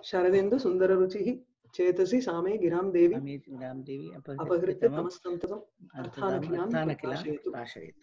शरदेन्दु सुन्दररुचिः चेतसि सामे गिरां देवी राम देवी अपहृत्य तमस्तन्तकम् अर्थानखिलां अर्थानखिलां प्रकाशयतु. भाषयतु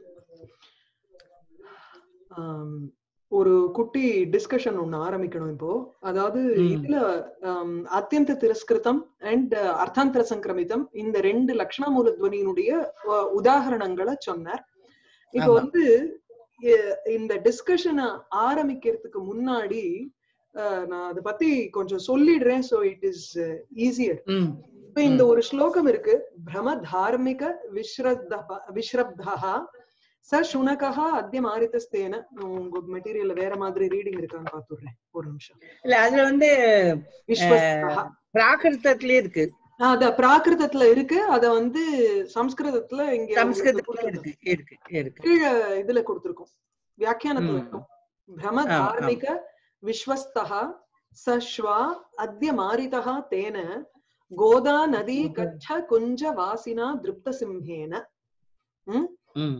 ஆம், ஒரு குட்டி டிஸ்கஷன் ஒண்ணு ஆரம்பிக்கணும் இப்போ அதாவது ம். இதுல ஆம், அத்தியந்த திரஸ்கிருதம் அண்ட் அர்த்தாந்தர சங்கிரமிதம் இந்த ரெண்டு லக்ஷணமூல துவனியினுடைய அஹ், உதாகரணங்களை சொன்னார் இப்போ ஆமா. வந்து எ- இந்த டிஸ்கஷனை ஆரம்பிக்கிறதுக்கு முன்னாடி அஹ், நான் அதை பத்தி கொஞ்சம் சொல்லிடுறேன் சோ இட் இஸ் ஈஸியர் ம் இப்ப இந்த ஒரு ஸ்லோகம் இருக்கு பிரம தார்மிக விஸ்ரத்த விஸ்ரப்தா ச சுனகா அத்திய மாரித்தஸ்தேன உங்க மெட்டீரியல்ல வேற மாதிரி ரீடிங் இருக்கான்னு பாத்துடுறேன் ஒரு நிமிஷம் இல்ல அதுல வந்து விஸ்வஸ்தா பிராகிருதத்திலே இருக்கு அத பிராகிருதத்துல இருக்கு அத வந்து சம்ஸ்கிருதத்துல இங்க சம்ஸ்கிருதத்துல உங்களுக்கு இருக்கு இருக்கு இருக்கு கீழே இதுல கொடுத்திருக்கோம் வியாக்கியானத்துல ம். இருக்கும் பிரம ஆமா, ஆமா. தார்மிக விஸ்வஸ்தா சஸ்வா அத்திய மாரிதா தேன கோதா நதி கோதா. கச்ச குஞ்ச வாசினா திருப்த சிம்ஹேன ம்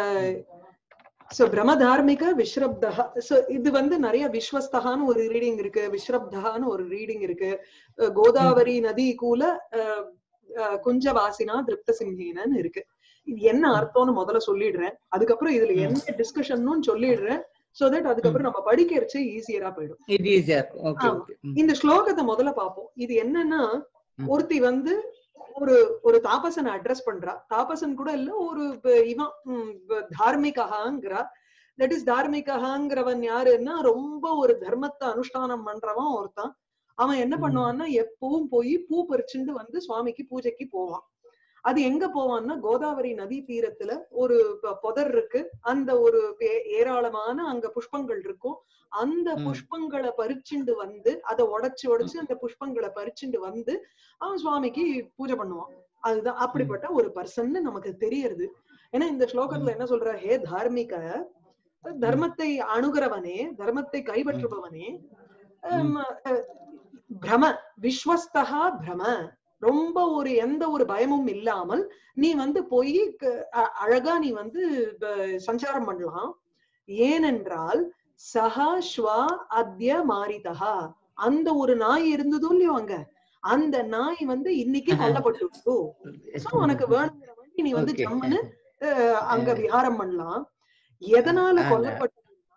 சோ பிரமதார்மிக விஸ்ரப்தா சோ இது வந்து நிறைய விஸ்வஸ்தகான்னு ஒரு ரீடிங் இருக்கு விஸ்ரப்தகான்னு ஒரு ரீடிங் இருக்கு அஹ் கோதாவரி நதி கூல அஹ், அஹ், குஞ்சவாசினா திருப்த சிம்ஹேனன்னு இருக்கு இது என்ன அர்த்தம்னு முதல்ல சொல்லிடுறேன் அதுக்கப்புறம் இதுல ம். என்ன டிஸ்கஷன்னு சொல்லிடுறேன் சோ தட் அதுக்கப்புறம் நம்ம படிக்கிறச்சு ஈஸியரா போயிடும் இது ஈஸியா இருக்கும் ஓகே ஆமா. ஓகே இந்த ஸ்லோகத்தை முதல்ல பார்ப்போம் இது என்னன்னா ம். ஒருத்தி வந்து ஒரு ஒரு தாபசனை அட்ரஸ் பண்றா தாபசன் கூட இல்ல ஒரு ப- இவன் ம், ப- தார்மிகஹாங்கிறா தட் இஸ் தார்மிகஹாங்கிறவன் யாருன்னா ரொம்ப ஒரு தர்மத்தை அனுஷ்டானம் பண்றவன் ஒருத்தன் அவன் என்ன ம். பண்ணுவான்னா எப்பவும் போய் பூ பறிச்சுண்டு வந்து சுவாமிக்கு பூஜைக்கு போவான் அது எங்க போவான்னா கோதாவரி நதி தீரத்துல ஒரு ப- புதர் இருக்கு அந்த ஒரு ஏ- ஏராளமான அங்க புஷ்பங்கள் இருக்கும் அந்த ம். புஷ்பங்களை பறிச்சுண்டு வந்து அதை உடைச்சு உடைச்சு அந்த புஷ்பங்களை பறிச்சுண்டு வந்து அவன் சுவாமிக்கு பூஜை பண்ணுவான் அதுதான் அப்படிப்பட்ட ஒரு பர்சன் நமக்கு தெரியறது ஏன்னா இந்த ஸ்லோகத்துல என்ன சொல்ற ஹே தார்மிக தர்மத்தை அணுகிறவனே தர்மத்தை கைப்பற்றுபவனே ம். அம், அஹ், பிரம விஸ்வஸ்தகா பிரம ரொம்ப ஒரு எந்த ஒரு பயமும் இல்லாமல் நீ வந்து போய் க- அ- அழகா நீ வந்து ப- சஞ்சாரம் பண்ணலாம் ஏனென்றால் சஹா ஸ்வா அத்ய மாரிதா அந்த ஒரு நாய் இருந்ததோ இல்லையோ அங்க அந்த நாய் வந்து இன்னைக்கு கொல்லப்பட்டு சோ உனக்கு வேணுங்கிற மாதிரி நீ வந்து Okay. ஜம்முன்னு அஹ், அங்க விஹாரம் பண்ணலாம் எதனால ஆ, கொல்லப்பட்டு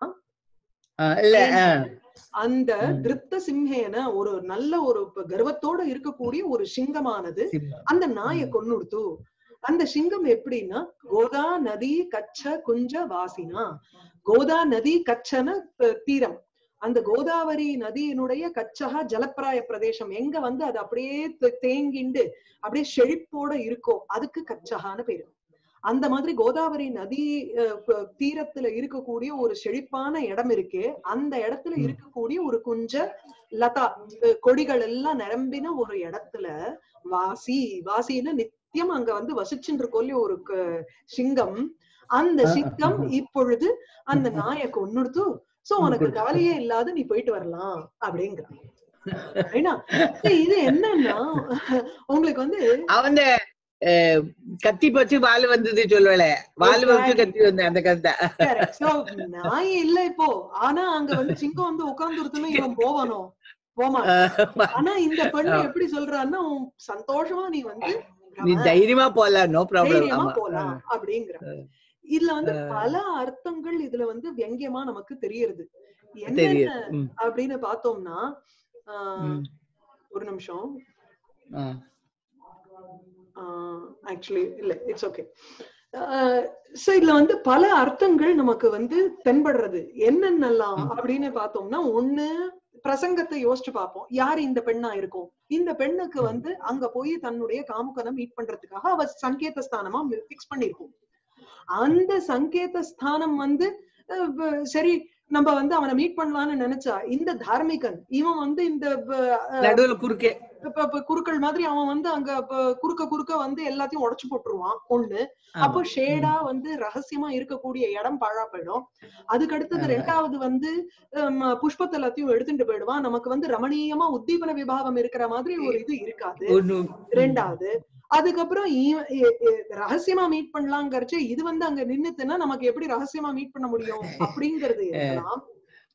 ஆ, இல்ல ஆ, அந்த ம். திருப்த சிம்ஹேன ஒரு நல்ல ஒரு ப- கர்வத்தோட இருக்கக்கூடிய ஒரு சிங்கமானது சிம்மம். அந்த நாயை ம். கொன்னுடுத்து அந்த சிங்கம் எப்படின்னா கோதா நதி கச்ச குஞ்ச வாசினா கோதா நதி கச்சன த- தீரம் அந்த கோதாவரி நதியினுடைய கச்சகா ஜலப்பிராய பிரதேசம் எங்க வந்து அது அப்படியே தே- தேங்கிண்டு அப்படியே செழிப்போட இருக்கோ அதுக்கு கச்சகான்னு பேரு அந்த மாதிரி கோதாவரி நதி அஹ், ப- தீரத்துல இருக்கக்கூடிய ஒரு செழிப்பான இடம் இருக்கே அந்த இடத்துல ம். இருக்கக்கூடிய ஒரு குஞ்ச லதா அஹ், கொடிகள் எல்லாம் நிரம்பின ஒரு இடத்துல வாசி வாசின்னு நித்தியம் அங்க வந்து வசிச்சுட்டு இருக்கோம் இல்லையா ஒரு க- சிங்கம் அந்த ஆ, ஆ, சிங்கம் ஆ. இப்பொழுது அந்த நாயை கொன்னுடுத்து சோ உனக்கு கொன்னுடுத்து. கவலையே இல்லாத நீ போயிட்டு வரலாம் அப்படிங்கிறான் ஏன்னா இது என்னன்னா உங்களுக்கு வந்து அவன் அஹ், கத்தி போச்சு வால் வந்தது சொல்லுவல வால் வச்சு கத்தி வந்து அந்த கதை correct. So, நாய் இல்ல இப்போ ஆனா அங்க வந்து சிங்கம் வந்து உட்கார்ந்து இவன் போவானோ போமாட்டான் ஆனா இந்த பெண்ணு ஆ. எப்படி சொல்றான்னா உன் சந்தோஷமா நீ வந்து நீ நம்ம தைரியமா போலாம் நோ ப்ராப்ளம் தைரியமா ஆமா போலாம் ஆ. அப்படிங்கிற ஆ. இதுல வந்து ஆ. பல அர்த்தங்கள் இதுல வந்து வியங்கியமா நமக்கு தெரியறது என்ன தெரியுது ம், அப்படின்னு பார்த்தோம்னா ஆஹ், ம், ஒரு நிமிஷம் ஆ. ஆக்சுவலி இல்ல இட்ஸ் ஓகே சோ இதுல வந்து பல அர்த்தங்கள் நமக்கு வந்து தென்படுறது என்னென்னலாம் ம். அப்படின்னு பார்த்தோம்னா ஒண்ணு பிரசங்கத்தை யோசிச்சு பார்ப்போம் யார் இந்த பெண்ணா இருக்கும் இந்த பெண்ணுக்கு ம். வந்து அங்க போய் தன்னுடைய காமுகனை மீட் பண்றதுக்காக அவ சங்கேத ஸ்தானமா பிக்ஸ் பண்ணிருக்கும் அந்த சங்கேத ஸ்தானம் வந்து அஹ், வ- சரி நம்ம வந்து அவனை மீட் பண்ணலாம்னு நினைச்சா இந்த தார்மிகன் இவன் வந்து இந்த வ- நடுவுல குறுக்கே இப்ப இப்ப குறுக்கள் மாதிரி அவன் வந்து அங்க இப்ப குறுக்க குறுக்க வந்து எல்லாத்தையும் உடைச்சு போட்டுருவான் ஒண்ணு ஆமா. அப்போ ஷேடா வந்து ரகசியமா இருக்கக்கூடிய இடம் பாழா போயிடும் அதுக்கு அடுத்தது ஆமா. ரெண்டாவது வந்து ஹம், புஷ்பத்தை எல்லாத்தையும் எடுத்துட்டு போயிடுவான் நமக்கு வந்து ரமணீயமா உத்தீபன விபாகம் இருக்கிற மாதிரி ஒரு இது இருக்காது ஒண்ணு ரெண்டாவது அதுக்கப்புறம் இவ- எ- எ- ரகசியமா மீட் பண்ணலாங்கிறச்சு இது வந்து அங்க நின்னுத்துன்னா நமக்கு எப்படி ரகசியமா மீட் பண்ண முடியும் அப்படிங்கறது இருக்கலாம்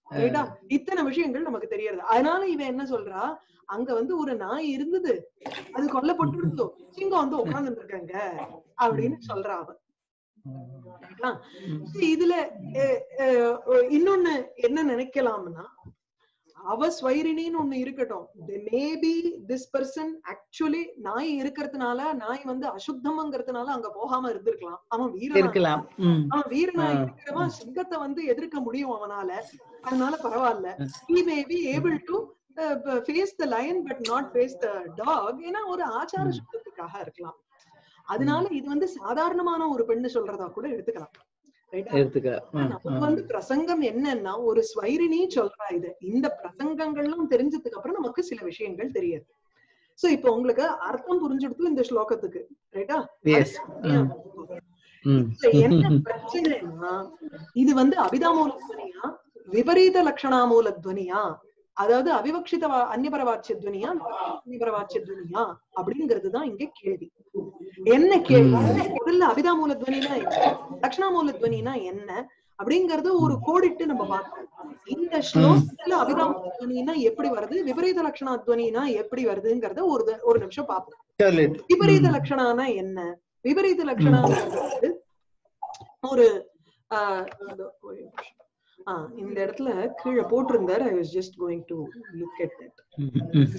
ரைட்டா இத்தனை விஷயங்கள் நமக்கு தெரியறது அதனால இவன் என்ன சொல்றா அங்க வந்து ஒரு நாய் இருந்தது அது கொல்லப்பட்டு சிங்கம் வந்து உட்கார்ந்து இருக்காங்க அப்படின்னு சொல்றா அவன் ரைட்டா? See, இதுல அஹ், அஹ், இன்னொன்னு என்ன நினைக்கலாம்னா அவ ஸ்வைரிணின்னு ஒண்ணு இருக்கட்டும் மேபி திஸ் பர்சன் ஆக்சுவலி நாய் இருக்கிறதுனால நாய் வந்து அசுத்தம்ங்கிறதுனால அங்க போகாம இருந்திருக்கலாம் அவன் வீரனா இருக்கலாம் ம் அவன் வீரனா ஆ. இருக்கிறவன் சிங்கத்தை வந்து எதிர்க்க முடியும் அவனால அதனால பரவாயில்ல he may be able to uh, b- face the lion but not face the dog ஏன்னா ஒரு ஆச்சார ம். சுத்தத்துக்காக இருக்கலாம் அதனால இது வந்து சாதாரணமான ஒரு பெண்ணு சொல்றதா கூட எடுத்துக்கலாம் ரைட்டா எடுத்துக்கலாம் ம், நமக்கு ம். வந்து பிரசங்கம் என்னன்னா ஒரு ஸ்வைரினி சொல்றா இது இந்த பிரசங்கங்கள்லாம் தெரிஞ்சதுக்கு அப்புறம் நமக்கு சில விஷயங்கள் தெரியாது சோ இப்போ உங்களுக்கு அர்த்தம் புரிஞ்சுடுத்து இந்த ஸ்லோகத்துக்கு ரைட்டா Yes. ம், ம். இதுல என்ன பிரச்சனைனா இது வந்து அபிதாமூல துவனியா விபரீத லட்சணாமூல துவனியா அதாவது அவிவக்ஷித வா- அந்நியபரவாச்சிய துவனியா அந்நியபரவாச்சிய துவனியா அப்படிங்கிறது தான் இங்க கேள்வி என்ன கேள்வி முதல்ல அபிதாமூல துவனினா என்ன லட்சணாமூல துவனினா என்ன அப்படிங்கறது ஒரு கோடிட்டு நம்ம பார்ப்போம் இந்த ஸ்லோகத்துல அபிதாமூல துவனினா எப்படி வருது விபரீத லட்சணா துவனினா எப்படி வருதுங்கிறத ஒரு த- ஒரு நிமிஷம் பார்ப்போம் சொல்லிட்டு விபரீத ம். லட்சணானா என்ன விபரீத லட்சணாங்கிறது வந்து ஒரு ஆஹ் இந்த ஒரு நிமிஷம். ஆஹ் இந்த இடத்துல கீழே போட்டிருந்தார் I was just going to look at that ம், ம்.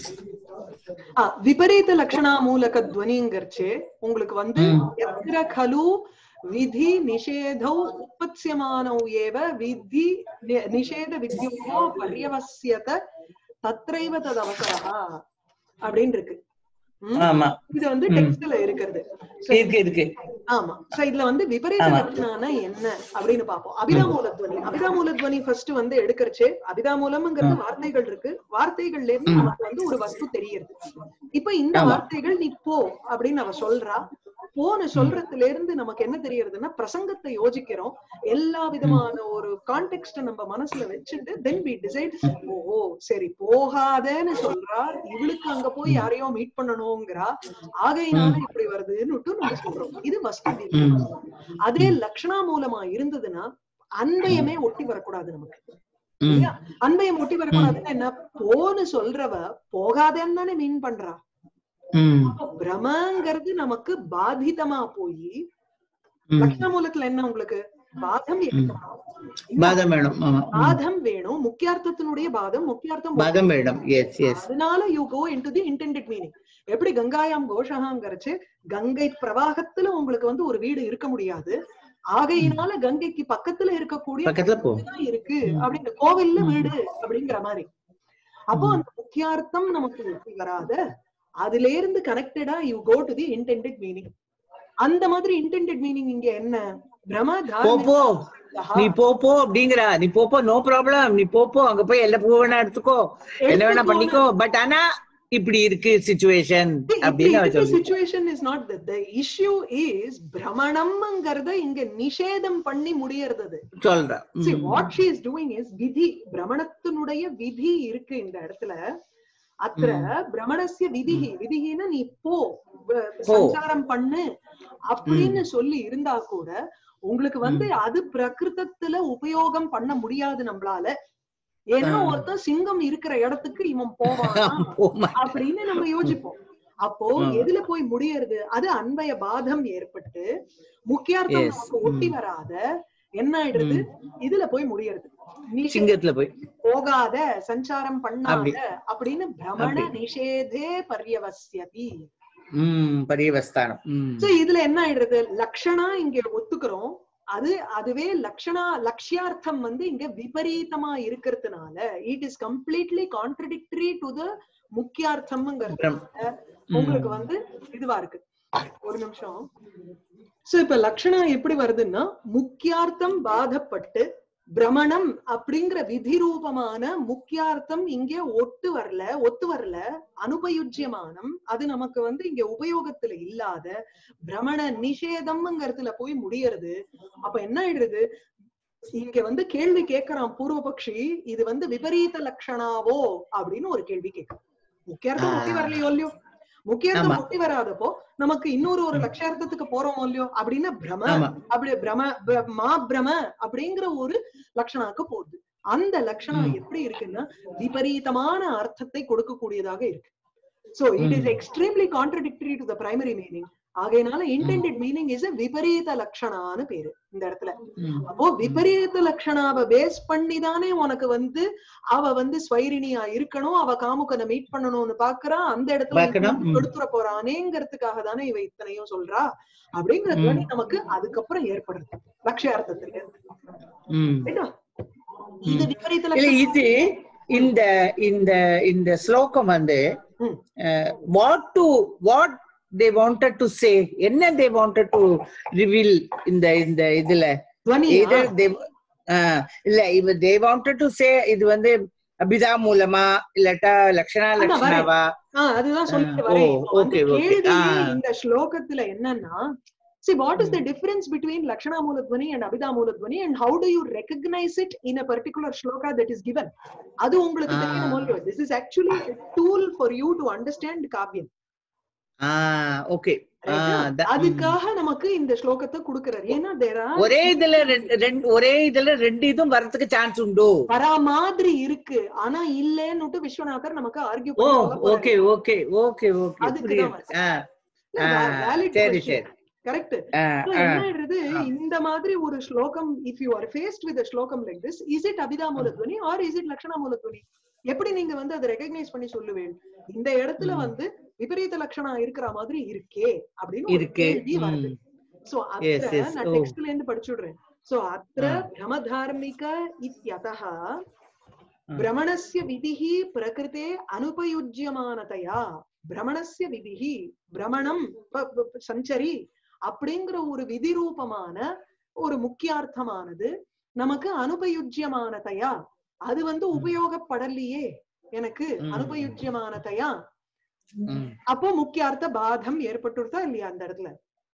விபரீத லட்சணா மூலக துவனிங்கர்ச்சே உங்களுக்கு வந்து ம். எத்திர கலு விதி நிஷேதௌ உற்பத்யமானௌ ஏவ விதி நி- நிஷேத வித்யோகோ பர்யவசியத தத்ரைவ ததவசரா அப்படின்னு இருக்கு ம்? ஆமா இது வந்து ம். டெக்ஸ்ட்ல இருக்கிறது So, இருக்கு இருக்கு ஆமா சோ இதுல வந்து விபரீத ஆமா. லட்சணானா என்ன அப்படின்னு பாப்போம் அபிதாமூல துவனி அபிதாமூல துவனி ஃபர்ஸ்ட் வந்து எடுக்கறச்சே அபிதாமூலம்ங்கிறது வார்த்தைகள் இருக்கு வார்த்தைகள்ல இருந்து ம். நமக்கு வந்து ஒரு வஸ்து தெரியுது இப்ப இந்த ஆமா. வார்த்தைகள் நீ போ அப்படின்னு அவ சொல்றா போன சொல்றதுல இருந்து நமக்கு என்ன தெரியறதுன்னா பிரசங்கத்தை யோசிக்கிறோம் எல்லா விதமான ஒரு கான்டெக்ட் நம்ம மனசுல வச்சுட்டு தென் வி டிசைட் ஓ சரி போகாதேன்னு சொல்றா இவளுக்கு அங்க போய் யாரையோ மீட் பண்ணணுங்கிறா ஆகையினால இப்படி வருதுன்னு நம்ம சொல்றோம் இது வஸ்து ம். அதே லக்ஷணா மூலமா இருந்ததுன்னா அன்பயமே ஒட்டி வரக்கூடாது நமக்கு ம். இல்லையா? அன்பயம் ஒட்டி வரக்கூடாதுன்னா என்ன போன்னு சொல்றவ போகாதேன்னு தானே மீன் பண்றா ம். அப்ப பிரமங்கிறது நமக்கு பாதிதமா போய் ம். லக்ஷண மூலத்துல என்ன உங்களுக்கு பாதம் இருக்கணும். பாதம் வேணும் ஆமா ம். பாதம் வேணும் முக்கியார்த்தத்தினுடைய பாதம் முக்கியார்த்தம் பாதம் வேணும் எஸ் எஸ் அதனால you go into the intended meaning எப்படி கங்காயாம் கோஷகாங்கிறச்சு கங்கை பிரவாகத்துல உங்களுக்கு வந்து ஒரு வீடு இருக்க முடியாது ஆகையினால கங்கைக்கு பக்கத்துல இருக்கக்கூடிய பக்கத்துல போ தான் இருக்கு அப்படிங்கிற கோவில்ல வீடு அப்படிங்கிற மாதிரி அப்போ அந்த முக்கியார்த்தம் நமக்கு ஒட்டி வராத அதுல இருந்து கனெக்டடா you go to the intended meaning அந்த மாதிரி இன்டெண்டட் மீனிங் இங்க என்ன பிரம போ போ தார்மிகா நீ போ போ அப்படிங்கிறா நீ போ போ நோ ப்ராப்ளம் நீ போ போ அங்க போய் எல்லா பூ வேணா எடுத்துக்கோ என்ன வேணா பண்ணிக்கோ பட் ஆனா இப்படி இருக்கு சிச்சுவேஷன் அப்படின்னு அவ சொல்லு situation is not the issue is பிரமணம்ங்கிறத இங்க நிஷேதம் பண்ணி முடியறது சொல்ற See, what she is doing is விதி பிரமணத்தினுடைய விதி இருக்கு இந்த இடத்துல அത്ര பிரமணஸ்ய விதிஹி விதிஹின்னா நீ போ வ- போ. சஞ்சாரம் பண்ணு அப்படின்னு சொல்லி இருந்தா கூட உங்களுக்கு வந்து அது பிரகிருதத்துல உபயோகம் பண்ண முடியாது நம்மளால ஏன்னா ஆ. ஒருத்தன் சிங்கம் இருக்கிற இடத்துக்கு இவன் போவானா அப்படின்னு நம்ம யோசிப்போம் அப்போ ஆ. எதுல போய் முடியறது அது அன்பய பாதம் ஏற்பட்டு முக்கியார்த்தம் Yes. நமக்கு ஒட்டி ம். வராத என்ன ஆயிடுறது இதுல போய் முடியறது நிஷே- சிங்கத்துல போய் போகாத சஞ்சாரம் பண்ணாத அப்படி. அப்படின்னு பிரமண அப்படி. நிஷேதே பர்யவசியதி உம் பரியவஸ்தானம் உம் சோ இதுல என்ன ஆயிடுறது லக்ஷணா இங்க ஒத்துக்கிறோம் அது அதுவே லக்ஷணா லட்சியார்த்தம் வந்து இங்க விபரீதமா இருக்கிறதுனால it is completely contradictory to the முக்கியார்த்தம்ங்கிறதுனால உங்களுக்கு வந்து இதுவா இருக்கு ஒரு நிமிஷம் சோ இப்ப லக்ஷணா எப்படி வருதுன்னா முக்கியார்த்தம் பாதப்பட்டு பிரமணம் அப்படிங்கிற விதி ரூபமான முக்கியார்த்தம் இங்க ஒட்டு வரல ஒத்து வரல அனுபயுஜ்யமானம் அது நமக்கு வந்து இங்க உபயோகத்துல இல்லாத பிரமண நிஷேதம்ங்கிறதுல போய் முடியறது அப்ப என்ன ஆயிடுறது இங்க வந்து கேள்வி கேட்கறான் பூர்வபக்ஷி இது வந்து விபரீத லட்சணாவோ அப்படின்னு ஒரு கேள்வி கேட்கும் முக்கியார்த்தம் ஒட்டி வரலையோ இல்லையோ முக்கியார்த்தம் ஆமா. ஒட்டி வராதப்போ நமக்கு இன்னொரு ஒரு லட்சியார்த்தத்துக்கு போறோமோ இல்லையோ அப்படின்னா பிரம ஆமா அப்படி பிரம பிர- மா பிரம அப்படிங்கிற ஒரு லட்சணாக்கு போகுது அந்த லட்சணம் ம். எப்படி இருக்குன்னா விபரீதமான அர்த்தத்தை கொடுக்கக்கூடியதாக இருக்கு so it is hmm. Extremely contradictory to the primary meaning ஆகையினால இன்டெண்டட் மீனிங் இஸ் விபரீத லட்சணான்னு பேரு இந்த இடத்துல ம். அப்போ விபரீத லட்சணாவை பேஸ் பண்ணி தானே உனக்கு வந்து அவ வந்து ஸ்வைரிணியா இருக்கணும் அவ காமுகனை மீட் பண்ணணும்னு பாக்குறா அந்த இடத்துல பார்க்கணும். ம். கொடுத்துட போறானேங்கிறதுக்காக தானே இவ இத்தனையும் சொல்றா அப்படிங்கிற ம். துவனி நமக்கு அதுக்கப்புறம் ஏற்படுது லட்சியார்த்தத்துல இருந்து ம். ரைட்டா? இது ம். விபரீத இல்ல லட்சணம் இது இந்த இந்த இந்த ஸ்லோகம் வந்து ம். What to what they wanted to say என்ன தே வாண்டட் டு ரிவீல் இந்த இந்த இதுல துவனியா? either they ஆஹ் இல்ல இவ தே வாண்டட் டு சே இது வந்து அபிதா மூலமா இல்லாட்டா லக்ஷணா அதான் வரேன். லக்ஷணாவா ஆ, அதுதான் சொல்லிட்டு ஆ, வரேன் ஓ, இப்ப வந்து okay, okay. கேள்வியே ஆ. இந்த ஸ்லோகத்துல என்னன்னா see what is the difference between lakshana மூலத்வனி and abhida மூலத்வனி and how do you recognize it in a particular shloka that is given அது உங்களுக்கு ஆ. தெரியணும் இல்லையோ this is actually a tool for you to understand காவியம் ஆஹ் okay Right? அதுக்காக நமக்கு இந்த ஸ்லோகத்தை கொடுக்கிறார் ஏன்னா there are ஒரே இதுல ரெண்டு ரெண்டு ஒரே இதுல ரெண்டு இதுவும் வரதுக்கு சான்ஸ் உண்டு வரா மாதிரி இருக்கு ஆனா இல்லன்னுட்டு விஸ்வநாதர் நமக்கு ஆர்கியூ ஓ பண்ணி ஓகே ஓகே ஓகே ஓகே அதுக்கு புரியுது தான் ஆஹ் ஆ, சரி, சரி. கரெக்ட் ஆஹ் So, ஆஹ் என்ன ஆயிடுறது இந்த மாதிரி ஒரு ஸ்லோகம் if you are faced with ஸ்லோகம் லைக் திஸ் இஸ் இட் அபிதா மூலத்வனி ஆர் இஸ் இட் லக்ஷணா மூலத்வனி எப்படி நீங்க வந்து அதை ரெகக்னைஸ் பண்ணி சொல்லுவேன் இந்த இடத்துல ம். வந்து விபரீத லட்சணா இருக்கிற மாதிரி இருக்கே அப்படின்னு ஒரு இருக்கு கேள்வி வருது ம். சோ Yes, அത്ര yes. நான் Oh. டெக்ஸ்ட்ல இருந்து படிச்சுடுறேன் சோ அത്ര ஆ. பிரமதார்மிக இத்யதः ஆ. பிரமணஸ்ய விதிஹி பிரகிருதே அனுபயுஜ்யமானதையா பிரமணஸ்ய விதிஹி பிரமணம் ப- ப- ப- சஞ்சரி அப்படிங்கிற ஒரு விதி ரூபமான ஒரு முக்கியார்த்தமானது நமக்கு அனுபயுஜ்யமானதையா அது வந்து ம். உபயோகப்படலையே எனக்கு ம். அனுபயுஜ்யமானதையா ம். அப்போ முக்கியார்த்த பாதம் ஏற்பட்டுருதா இல்லையா அந்த இடத்துல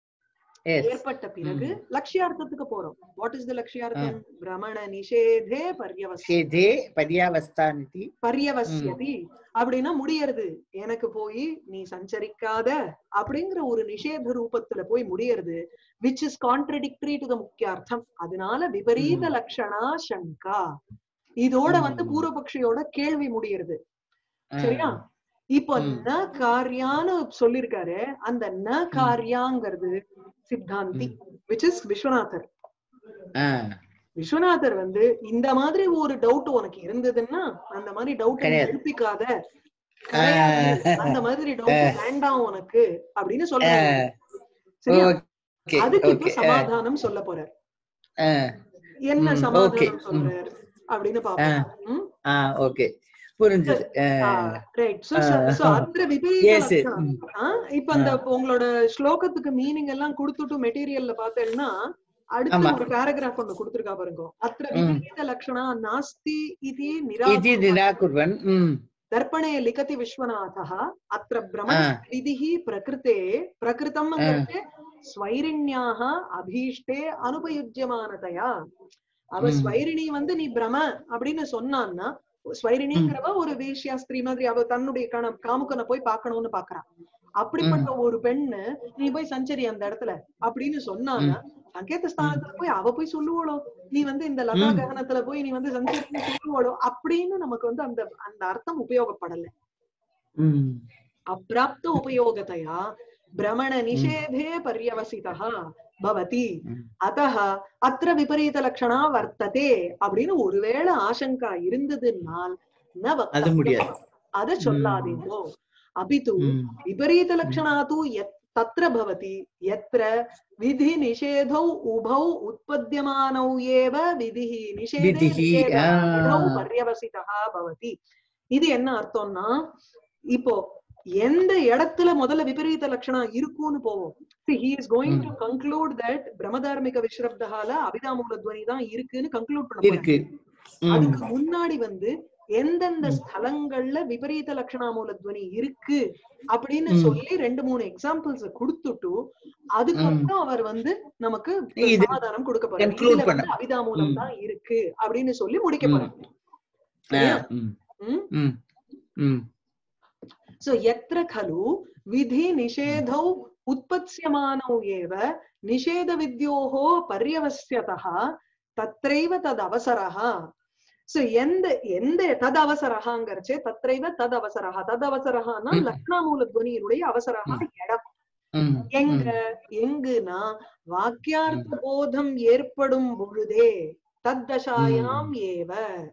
Yes. ஏற்பட்ட பிறகு லட்சியார்த்தத்துக்கு போறோம் வாட் இஸ் த லட்சியார்த்தம் பிரமண நிஷேதே பர்யவசி சேதே பர்யாவஸ்தானிதி பர்யவசியதி அப்படின்னா முடியறது எனக்கு போய் நீ சஞ்சரிக்காத அப்படிங்கிற ஒரு நிஷேத ரூபத்துல போய் முடியறது which is contradictory to the முக்கியார்த்தம் அதனால விபரீத ம். லட்சணா சங்கா இதோட வந்து ம். பூர்வபக்ஷியோட கேள்வி முடியறது ஆ. சரியா இப்போ ம். ந காரியான்னு சொல்லிருக்காரு அந்த ந காரியாங்கிறது சித்தாந்தி விச் இஸ் விஸ்வநாதர் ஆ. விஸ்வநாதர் வந்து இந்த மாதிரி ஒரு டவுட் உனக்கு இருந்ததுன்னா அந்த மாதிரி டவுட் கிடையாது. எழுப்பிக்காத ஆ. கிடையாது. அந்த மாதிரி டவுட் வேண்டாம் உனக்கு அப்படின்னு சொல்றாரு ஆ. சரியா Okay, அதுக்கு இப்ப okay. ஆ. சமாதானம் சொல்ல போறார் ஆ. என்ன ம், சமாதானம் okay. சொல்றார் அப்படின்னு பாப்போம் ம்? ஆ, okay. புரிஞ்சது ஆ. ஆ, right. So, ஆ. so, so அத்திர விபரீத Yes, yes. லட்சணம். ம். ஆ, இப்ப அந்த உங்களோட ஸ்லோகத்துக்கு மீனிங் எல்லாம் கொடுத்துட்டு மெட்டீரியல்ல பார்த்தேன்னா அடுத்து ஆமா. ஒரு பேராகிராஃப் ஒண்ணு கொடுத்திருக்கா பாருங்க அத்திர ம். விபரீத லட்சணா நாஸ்தி இது इति நிராகுர்வன் निराकुर्वन् म्, दर्पणे लिखति विश्वनाथः अत्र ஆ. भ्रमणविधिः प्रकृते प्रकृतम् अंगते ஸ்வைரிண்யாக அபீஷ்டே அனுபயுஜ்யமானதையா அவ ம். ஸ்வைரிணி வந்து நீ பிரம அப்படின்னு சொன்னான்னா ஸ்வைரிணிங்கிறவ ஒரு வேஷ்யா ஸ்திரீ மாதிரி அவ தன்னுடைய கண காமுக்கனை போய் பார்க்கணும்னு பாக்குறான் அப்படிப்பட்ட ஒரு பெண்ணு நீ போய் சஞ்சரி அந்த இடத்துல அப்படின்னு சொன்னான்னா சங்கேத ஸ்தானத்துல போய் அவ போய் சொல்லுவாளோ நீ வந்து இந்த லதா ம். ககனத்துல போய் நீ வந்து சஞ்சரின்னு சொல்லுவாளோ அப்படின்னு நமக்கு வந்து அந்த அந்த அர்த்தம் உபயோகப்படல म्, அப்பிராப்த உபயோகத்தையா பிரமண நிஷேதே பர்யவசிதः பவதி ம். அத்தः அத்திர விபரீத லட்சணா வர்த்ததே அப்படின்னு ஒருவேளை ஆசங்கா இருந்ததுனால் ந அது வக்தவ்யம். முடியாது அத சொல்லாதீங்கோ அபிது ம், விபரீத லட்சணா தூ யத் தத்ர பவதி யத்ர விதி நிஷேதௌ உபௌ உற்பத்தியமானௌ ஏவ விதிः நிஷேதே விதிः, நிஷேதः ஆ. உபௌ பர்யவசிதः பவதி இது என்ன அர்த்தம்னா இப்போ எந்த இடத்துல முதல்ல விபரீத லட்சணம் இருக்கும்னு போவோம் See, he is going to conclude that பிரமதார்மிக விஸ்ரப்தகால அபிதாமூல துவனி தான் இருக்குன்னு கன்க்ளூட் பண்ண போறாரு. இருக்கு ம், அதுக்கு முன்னாடி வந்து எந்தெந்த ம். ஸ்தலங்கள்ல விபரீத லட்சணாமூல துவனி இருக்கு அப்படின்னு ம். சொல்லி ரெண்டு மூணு எக்ஸாம்பிள்ஸ் கொடுத்துட்டு அதுக்கப்புறம் அவர் வந்து நமக்கு இது சமாதானம் கொடுக்க போறாரு conclude இதுல வந்து பண்ண. அபிதாமூலம் ம். தான் இருக்கு அப்படின்னு சொல்லி முடிக்க ம். போறாரு ஆ, சரியா? ம், ம்? ம், ம், सो यत्र खलु विधि निषेधौ उत्पत्स्यमानौ एव निषेधविद्योः पर्यवस्यतः तत्रैव तदवसरः சோ எந்த எந்த தத் அவசரகாங்கிறச்சே தத்ரைவ தத் அவசரகா தத் அவசரகானா ம். லக்னாமூல துவனியினுடைய அவசரகா இடம் ம், எங்க எங்குனா வாக்கியார்த்த போதம் ஏற்படும் பொழுதே தத்தசாயாம் ஏவ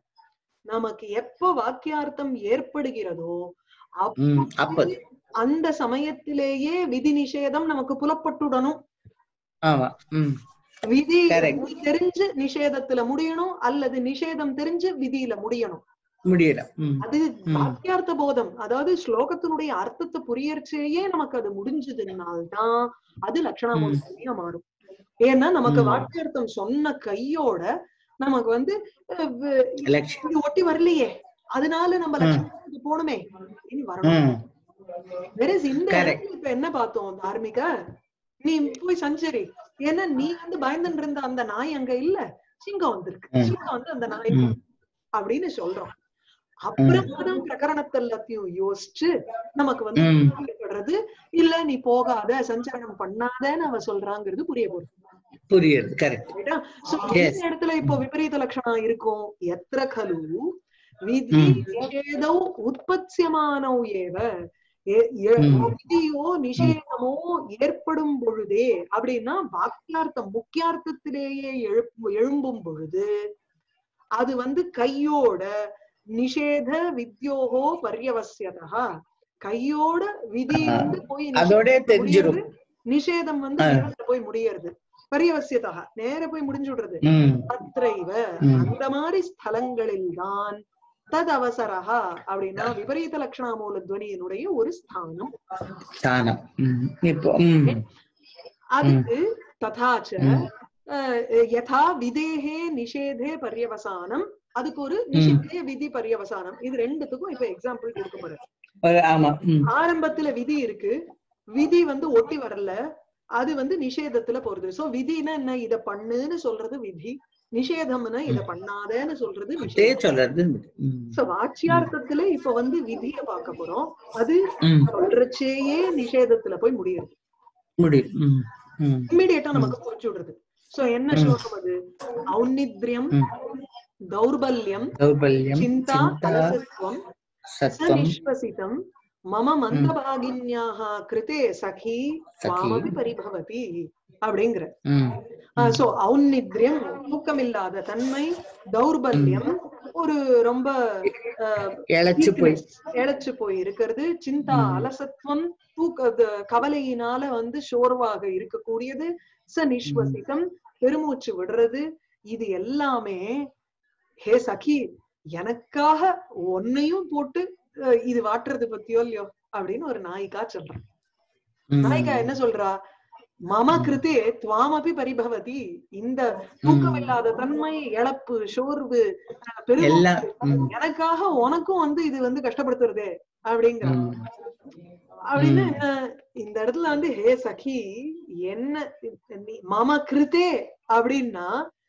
நமக்கு எப்ப வாக்கியார்த்தம் ஏற்படுகிறதோ ம், அப்ப அப்ப அந்த சமயத்திலேயே விதி நிஷேதம் நமக்கு புலப்பட்டுடணும் ஆமா ம் விதி Correct. தெரிஞ்சு நிஷேதத்துல முடியணும் அல்லது நிஷேதம் தெரிஞ்சு விதியில முடியணும் முடியல ம் அது ம். வாக்கியார்த்த போதம் அதாவது ஸ்லோகத்தினுடைய அர்த்தத்தை புரியறச்சேயே நமக்கு அது முடிஞ்சதுனால்தான் அது லட்சணாமூர்த்தியா மாறும் ஏன்னா நமக்கு ம். வாக்கியார்த்தம் சொன்ன கையோட நமக்கு வந்து அஹ், வ- லட்சம் இது ஒட்டி வரலையே அதனால நம்ம ம். லட்சணத்துக்கு போகணுமே அப்படின்னு வரணும் ம் Whereas இந்த Correct. இடத்துல இப்ப என்ன பார்த்தோம் தார்மிகா நீ போய் சஞ்சரி ஏன்னா நீ வந்து பயந்துட்டு இருந்த அந்த நாய் அங்க இல்ல சிங்கம் வந்திருக்கு ம். சிங்கம் வந்து அந்த நாய் ம் அப்படின்னு சொல்றோம் அப்புறமாதான் பிரகரணத்தை எல்லாத்தையும் யோசிச்சு நமக்கு வந்து ம். புரியப்படுறது இல்ல நீ போகாத சஞ்சரணம் பண்ணாதன்னு அவ சொல்றாங்கிறது புரிய போகுது புரியுது கரெக்ட் ரைட்டா சோ Yes. இந்த இடத்துல இப்போ விபரீத லட்சணம் இருக்கும் எத்திர கலு விதி ம். நிஷேதௌ உற்பத்தியமானௌ ஏவ ஏ- ஏ- ம். விதியோ நிஷேதமோ ஏற்படும் பொழுதே அப்படின்னா வாக்கியார்த்தம் முக்கியார்த்தத்திலேயே எழுப்பு எழும்பும் பொழுது அது வந்து கையோட நிஷேத வித்யோகோ பர்யவசியதா கையோட விதி ஆ. வந்து போய் அதோட நிஷேதத்துல தெரிஞ்சிரும். முடியறது, நிஷேதம் வந்து ஆ. நேரத்துல போய் முடியறது பரியவசியதா நேர போய் முடிஞ்சு விடுறது ம் தத்ரைவ ம். அந்த மாதிரி ஸ்தலங்களில் தான் தத் அவசரஹா அப்படின்னா விபரீத லட்சணாமூல துவனியினுடைய ஒரு ஸ்தானம் ஸ்தானம் ம் இப்போ ம் அதுக்கு ததாச்ச ம். அஹ், யதா விதேகே நிஷேதே பர்யவசானம் அதுக்கு ஒரு நிஷேதே விதி பர்யவசானம் இது ரெண்டுத்துக்கும் இப்ப எக்ஸாம்பிள் கொடுக்க போறேன் ஒரு ஆமா ம் ஆரம்பத்துல விதி இருக்கு விதி வந்து ஒட்டி வரல அது வந்து நிஷேதத்துல போறது சோ விதினா என்ன இத பண்ணுன்னு சொல்றது விதி நிஷேதம்னா இத பண்ணாதேன்னு சொல்றது அதே நிஷேதம் சொல்றது ம். சோ வாச்சியார்த்தத்துல இப்ப வந்து விதிய பார்க்க போறோம் அது ம் சொல்றச்சேயே நிஷேதத்துல போய் முடியுது முடியும் ம் ம் இம்மிடியட்டா நமக்கு புரிஞ்சு விடுறது சோ என்ன ம். ஸ்லோகம் அது ஔன்னித்ரியம் ம். தௌர்பல்யம் தௌர்பல்யம் சிந்தா சிந்தா அலசத்வம் சத்வம் சநிஷ்வசிதம் மம மந்தபாகின்யாः கிருதே சகி மாமபி பரிபவதி அப்படிங்கிற ம் சோ ஔன்னித்ரியம் தூக்கமில்லாத தன்மை தௌர்பல்யம் ஒரு ரொம்ப ஆஹ், இழைச்சு போய் இழைச்சு போய் இருக்கிறது சிந்தா ம். அலசத்துவம் தூக்க அது கவலையினால வந்து சோர்வாக இருக்கக்கூடியது ச நிஸ்வசிதம் பெருமூச்சு விடுறது இது எல்லாமே ஹே சகி எனக்காக உன்னையும் போட்டு அஹ், இது வாட்டுறது பத்தியோ இல்லையோ அப்படின்னு ஒரு நாயிக்கா சொல்றான் ம். நாயிக்கா என்ன சொல்றா மம கிருதே துவாமபி பரிபவதி இந்த தூக்கமில்லாத தன்மை இழப்பு சோர்வு அஹ், பெருமூச்சு எல்லாம் ம். எனக்காக உனக்கும் வந்து இது வந்து கஷ்டப்படுத்துறதே அப்படிங்கிற ம். அப்படின்னு ம். என்ன இந்த இடத்துல வந்து ஹே சகி என்ன நீ மம கிருதே அப்படின்னா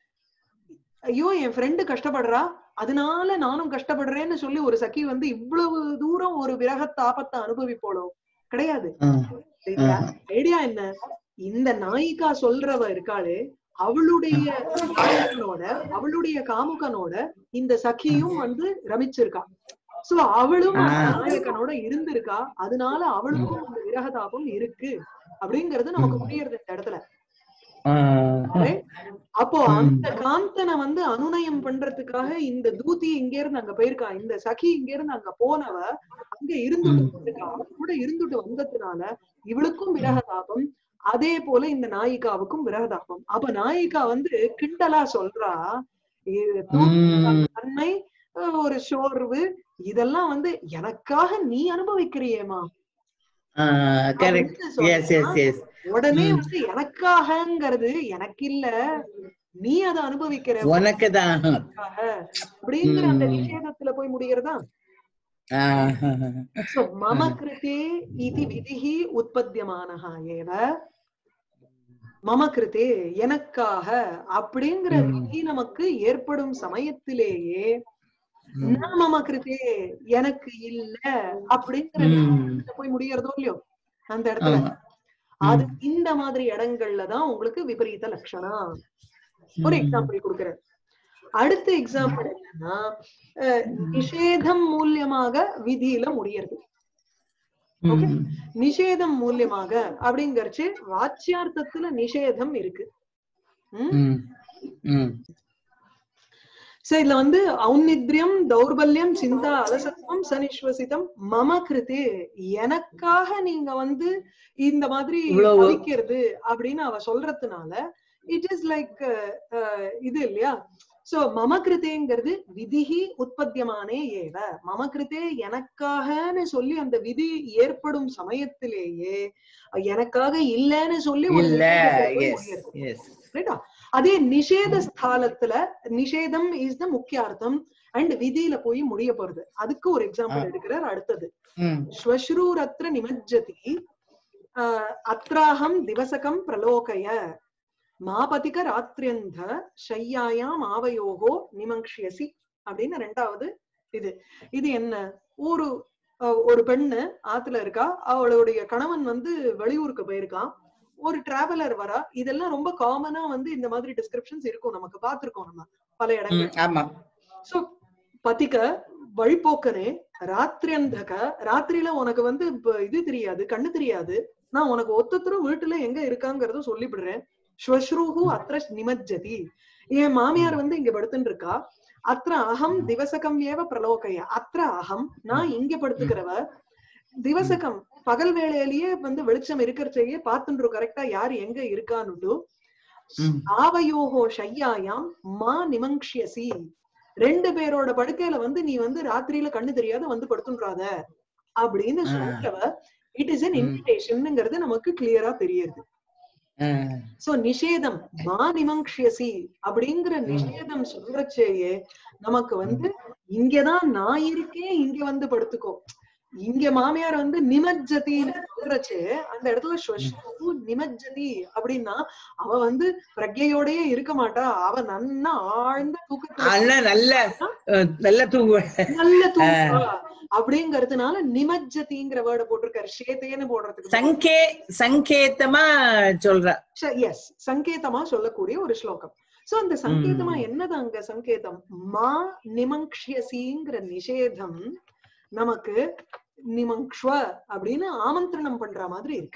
ஐயோ என் ஃப்ரெண்டு கஷ்டப்படுறா அதனால நானும் கஷ்டப்படுறேன்னு சொல்லி ஒரு சகி வந்து இவ்வளவு தூரம் ஒரு விரக தாபத்தை அனுபவிப்போளோ கிடையாது ம். ஐடியா என்ன இந்த நாயிகா சொல்றவ இருக்காளே அவளுடைய நாயகனோட அவளுடைய காமுகனோட இந்த சகியும் வந்து ரமிச்சிருக்கா சோ அவளும் அந்த ஆ. நாயகனோட இருந்திருக்கா அதனால அவளுக்கும் அந்த விரகதாபம் இருக்கு அப்படிங்கறது நமக்கு ம். புரியுறது இந்த இடத்துல ஆ. Right? அப்போ ம். அந்த காந்தனை வந்து அனுநயம் பண்றதுக்காக இந்த தூதி இங்க இருந்து அங்க போயிருக்கா இந்த சகி இங்க இருந்து அங்க போனவ அங்க இருந்துட்டு ம். வந்திருக்கா அவ கூட இருந்துட்டு வந்ததுனால இவளுக்கும் விரகதாபம் அதே போல இந்த நாயிகாவுக்கும் விரகதாபம் அப்ப நாயிகா வந்து கிண்டலா சொல்றா இது தூக்கம் ம். தன்மை அஹ், ஒரு சோர்வு இதெல்லாம் வந்து எனக்காக நீ அனுபவிக்கிறியேமா ஆ, correct. அப்படின்னு Yes, yes, சொல்றா. yes. உடனே ம். வந்து எனக்காகங்கிறது எனக்கு இல்ல நீ அதை அனுபவிக்கிற உனக்குதான் உனக்காக அப்படிங்கிற அந்த ம். நிஷேதத்துல போய் முடிகிறதா ஆ. So, மம கிருதே இது விதிஹி உற்பத்தியமானஹ ஏவ மம கிருதே எனக்காக அப்படிங்கிற ம். விதி நமக்கு ஏற்படும் சமயத்திலேயே ம். ந மம கிருதே எனக்கு இல்ல அப்படிங்கிற ம். நிஷேதத்துல போய் முடியறதோ இல்லையோ அந்த இடத்துல ஆமா. அது ம். இந்த மாதிரி இடங்கள்ல தான் உங்களுக்கு விபரீத லட்சணம் ஒரு ம். எக்ஸாம்பிள் கொடுக்குறேன் அடுத்த எக்ஸாம்பிள் என்னன்னா அஹ், நிஷேதம் மூலியமாக விதியில முடியறது Okay. ம். நிஷேதம் மூலியமாக அப்படிங்கறச்சு வாச்சியார்த்தத்துல நிஷேதம் இருக்கு ம்? ம். ம். சோ இதுல வந்து ஔன்னித்யம் தௌர்பல்யம் சிந்தா அலசத்துவம் சனிஸ்வசிதம் மம கிருதே எனக்காக நீங்க வந்து இந்த மாதிரி இவ்வளவு- தவிக்கிறது அப்படின்னு அவ சொல்றதுனால இட் இஸ் லைக் இது இல்லையா சோ மம கிருதேங்கிறது விதிஹி உற்பத்தியமானே ஏவ மம கிருதே எனக்காகன்னு சொல்லி அந்த விதி ஏற்படும் சமயத்திலேயே எனக்காக இல்லைன்னு சொல்லி ஒரு இல்ல நிஷேதத்துல போய் எஸ் முடியறது. எஸ் ரைட்டா அதே நிஷேத ஸ்தாலத்துல நிஷேதம் இஸ் த முக்கியார்த்தம் அண்ட் விதியில போய் முடிய போறது அதுக்கு ஒரு எக்ஸாம்பிள் ஆ. எடுக்கிறார் அடுத்தது ம். ஸ்வஸ்ரூரத்ர நிமஜ்ஜதி ஆஹ், அத்ராஹம் திவசகம் பிரலோகய மாபதிக ராத்ரியந்த ஷய்யாயாம் ஆவயோகோ நிமங்ஷியசி அப்படின்னு ரெண்டாவது இது இது என்ன ஒரு அஹ், ஒரு பெண்ணு ஆத்துல இருக்கா அவளுடைய கணவன் வந்து வெளியூருக்கு போயிருக்கான் ஒரு டிராவலர் வரா இதெல்லாம் ரொம்ப காமனா வந்து இந்த மாதிரி டிஸ்கிரிப்ஷன்ஸ் இருக்கும் நமக்கு பார்த்திருக்கோம் நம்ம பல இடங்கள் ம். ஆமா சோ பதிக்க வழிபோக்கனே ராத்திரியந்தக ராத்திரியில உனக்கு வந்து இப்ப இது தெரியாது கண்ணு தெரியாது நான் உனக்கு ஒத்தத்தரும் வீட்டுல எங்க இருக்காங்கறத சொல்லிவிடுறேன் ஸ்வஸ்ரூஹு அத்திர நிமஜ்ஜதி என் மாமியார் வந்து இங்க படுத்துட்டு இருக்கா அத்திர அகம் திவசகம் ஏவ பிரலோகைய அத்திர அகம் நான் இங்க படுத்துக்கிறவ திவசகம் பகல் வேளையிலேயே வந்து வெளிச்சம் இருக்கிறச்சையே பார்த்துட்டு கரெக்டா யார் எங்க இருக்கான்னுட்டு ம். ஆவயோகோ ஷய்யாயாம் மா நிமங்ஷியசி ரெண்டு பேரோட படுக்கையில வந்து நீ வந்து ராத்திரியில கண்ணு தெரியாத வந்து படுத்துன்றாத அப்படின்னு ஆ. சொல்றவ இட் இஸ் an ம். இன்விடேஷன்ங்கிறது நமக்கு கிளியரா தெரியுது ஆ. சோ நிஷேதம் மா நிமங்ஷியசி அப்படிங்கிற நிஷேதம் சொல்றச்சேயே நமக்கு வந்து இங்கதான் நான் இருக்கேன் இங்க வந்து படுத்துக்கோ இங்க மாமியார் வந்து நிமஜ்ஜதின்னு சொல்றச்சு அந்த இடத்துல ஸ்வஸ்ரு நிமஜ்ஜதி அப்படின்னா அவ வந்து பிரக்ஞையோடயே இருக்க மாட்டா அவ நன்னா ஆழ்ந்த தூக்கத்துல அண்ணா நல்ல அஹ், நல்ல தூங்குவேன் நல்ல தூக்கா அப்படிங்கறதுனால நிமஜ்ஜதிங்கிற வேர்ட போட்டிருக்காரு ஷேதேன்னு போடுறதுக்கு சங்கே சங்கேத்தமா சொல்ற எஸ் சங்கேதமா சொல்லக்கூடிய ஒரு ஸ்லோகம் சோ அந்த சங்கேதமா என்னது அங்க சங்கேதம் மா நிமங்ஷியசிங்கிற நிஷேதம் நமக்கு நிமங்ஷ்வ அப்படின்னு ஆமந்திரணம் பண்ற மாதிரி இருக்கு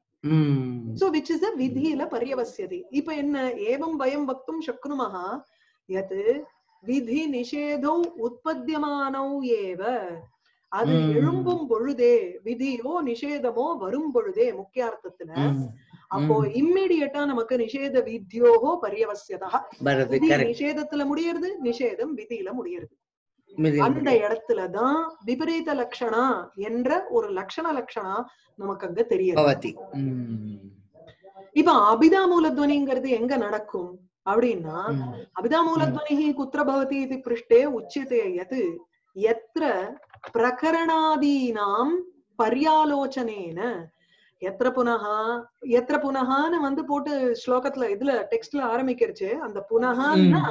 ம். சோ விச் இஸ் விதியில பரியவசியதி இப்ப என்ன ஏவம் பயம் வக்தும் சக்னுமஹா யத் விதி நிஷேதோ உற்பத்தியமானோ ஏவ அது ம். எழும்பும் பொழுதே விதியோ நிஷேதமோ வரும் பொழுதே முக்கியார்த்தத்துல ம். அப்போ இம்மிடியட்டா நமக்கு நிஷேத வித்யோகோ பரியவசியதா வருது விதி கரெக்ட் நிஷேதத்துல முடியறது நிஷேதம் விதியில முடியறது அந்த இடத்துலதான் விபரீத லட்சணா என்ற ஒரு லட்சண லட்சணா நமக்கு அங்க தெரியுது பவதி ம். இப்ப அபிதாமூலத்வனிங்கிறது எங்க நடக்கும் அப்படின்னா ம். அபிதாமூலத்வனிஹி குத்திர பவதி இது பிருஷ்டே உச்சிதே யத் எத்திர பிரகரணாதீனாம் பர்யாலோச்சனேன எத்திர புனகா எத்திர புனகான்னு வந்து போட்டு ஸ்லோகத்துல இதுல டெக்ஸ்ட்ல ஆரம்பிக்கிறச்சு அந்த புனகான்னா